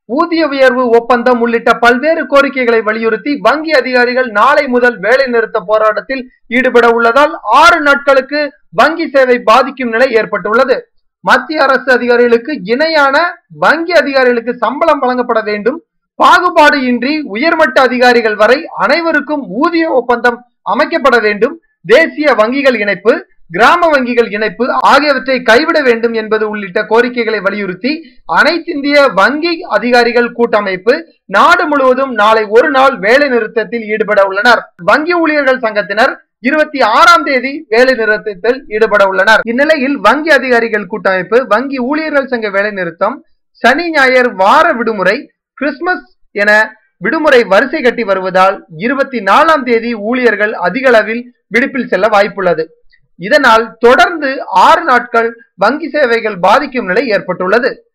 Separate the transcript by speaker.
Speaker 1: ஊதிய உயர்வு ஒப்பந்தம் உள்ளிட்ட பல்வேறு கோரிக்கைகளை வலியுறுத்தி வங்கி அதிகாரிகள் நாளை முதல் வேலை நிறுத்த போராட்டத்தில் ஈடுபட உள்ளதால் ஆறு நாட்களுக்கு வங்கி சேவை பாதிக்கும் நிலை ஏற்பட்டுள்ளது மத்திய அரசு அதிகாரிகளுக்கு இணையான வங்கி அதிகாரிகளுக்கு சம்பளம் வழங்கப்பட வேண்டும் பாகுபாடு இன்றி உயர்மட்ட அதிகாரிகள் வரை அனைவருக்கும் ஊதிய ஒப்பந்தம் அமைக்கப்பட வேண்டும் தேசிய வங்கிகள் இணைப்பு கிராம வங்கிகள் இணைப்பு ஆகியவற்றை கைவிட வேண்டும் என்பது உள்ளிட்ட கோரிக்கைகளை வலியுறுத்தி அனைத்திந்திய வங்கி அதிகாரிகள் கூட்டமைப்பு நாடு முழுவதும் நாளை ஒரு நாள் வேலை நிறுத்தத்தில் ஈடுபட உள்ளனர் வங்கி ஊழியர்கள் சங்கத்தினர் இருபத்தி ஆறாம் தேதி வேலை நிறுத்தத்தில் ஈடுபட உள்ளனர் இந்நிலையில் வங்கி அதிகாரிகள் கூட்டமைப்பு வங்கி ஊழியர்கள் சங்க வேலை நிறுத்தம் சனி ஞாயிறு வார விடுமுறை கிறிஸ்துமஸ் என விடுமுறை வரிசை கட்டி வருவதால் இருபத்தி நாலாம் தேதி ஊழியர்கள் அதிக அளவில் விடுப்பில் செல்ல வாய்ப்புள்ளது இதனால் தொடர்ந்து ஆறு நாட்கள் வங்கி சேவைகள் பாதிக்கும் நிலை ஏற்பட்டுள்ளது